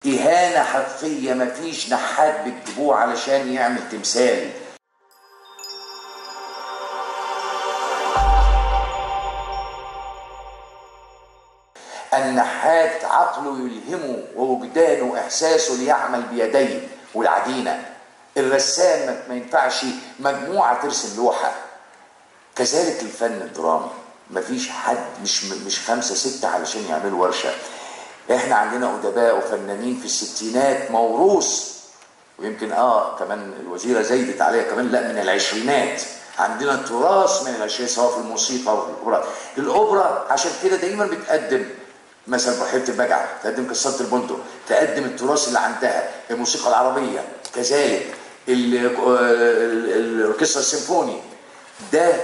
إهانة حقيقية مفيش نحات بتجيبوه علشان يعمل تمثال النحات عقله يلهمه ووجدانه واحساسه ليعمل بيديه والعجينه الرسام ما- ما ينفعش مجموعه ترسم لوحه كذلك الفن الدرامي مفيش حد مش مش خمسه سته علشان يعملوا ورشه احنا عندنا ادباء وفنانين في الستينات موروث ويمكن اه كمان الوزيره زايدت عليها كمان لا من العشرينات عندنا تراث من العشرينات سواء في الموسيقى وفي الاوبرا الاوبرا عشان كده دايما بتقدم مثلا بحيره البجعه تقدم قصه البندق تقدم التراث اللي عندها الموسيقى العربيه كذلك ال- ال- الاوركسترا السيمفوني ده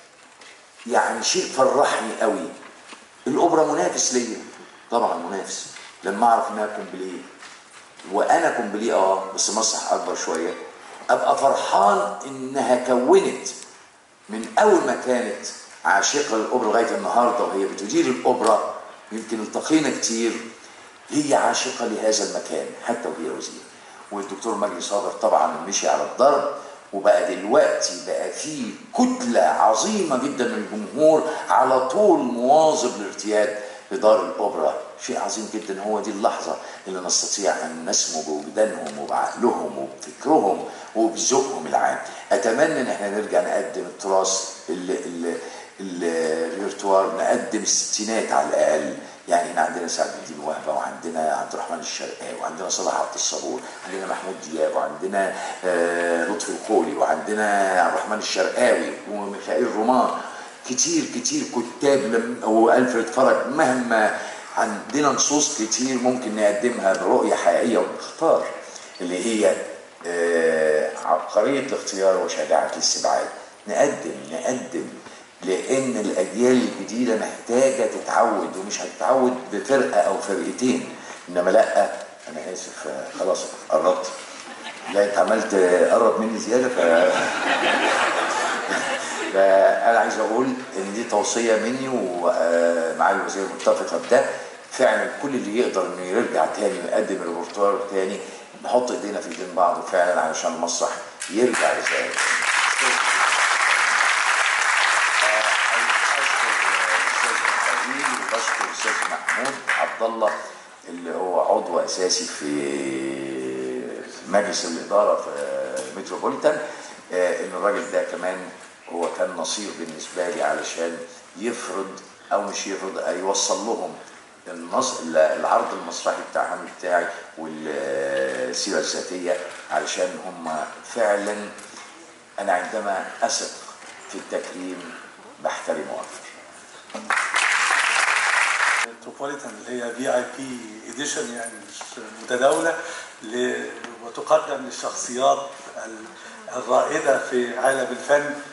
يعني شيء فرحني قوي الاوبرا منافس ليا طبعا منافس لما اعرف انها كومبليه وانا كومبليه اه بس مسرح اكبر شويه ابقى فرحان انها كونت من اول ما كانت عاشقه للاوبرا لغايه النهارده وهي بتدير الاوبرا يمكن التقينا كتير هي عاشقه لهذا المكان حتى وهي وزيره والدكتور مجدي صابر طبعا مشي على الضرب وبقى دلوقتي بقى في كتله عظيمه جدا من الجمهور على طول مواظب الارتياد لدار الاوبرا شيء عظيم جدا هو دي اللحظه اللي نستطيع ان نسمو بوجدانهم وبعقلهم وبفكرهم وبذوقهم العام اتمنى ان احنا نرجع نقدم التراث اللي اللي الريpertoire نقدم الستينات على الاقل يعني هنا عندنا سعد الدين وهبه وعندنا عبد الرحمن الشرقاوي وعندنا صلاح عبد الصبور عندنا محمود دياب وعندنا آه، لطفي الخولي وعندنا عبد الرحمن الشرقاوي وميخائيل رومان كتير كتير كتاب لم والفريد فرج مهما عندنا نصوص كتير ممكن نقدمها برؤيه حقيقيه ونختار اللي هي آه، عبقريه الاختيار وشجاعه الاستبعاد نقدم نقدم لان الاجيال الجديده محتاجه تتعود ومش هتتعود بفرقه او فرقتين انما لا انا اسف آه، خلاص قربت لا انت عملت آه، قرب مني زياده ف فانا عايز اقول ان دي توصيه مني ومعالي الوزير متفقه بده فعلا كل اللي يقدر انه يرجع تاني ويقدم الريبرتوار تاني نحط ايدينا في ايدين بعض فعلا علشان المسرح يرجع لزي وبشكر الاستاذ محمود عبد الله اللي هو عضو اساسي في مجلس الاداره في متروبوليتان آه، ان الراجل ده كمان هو كان نصير بالنسبه لي علشان يفرض او مش يفرض أي يوصل لهم النص العرض المسرحي بتاعهم بتاعي والسيره الذاتيه علشان هم فعلا انا عندما اثق في التكريم بحترمه اكثر متروبوليتان اللي هي في اي بي اديشن يعني مش متداوله ل- وتقدم للشخصيات ال- الرائده في عالم الفن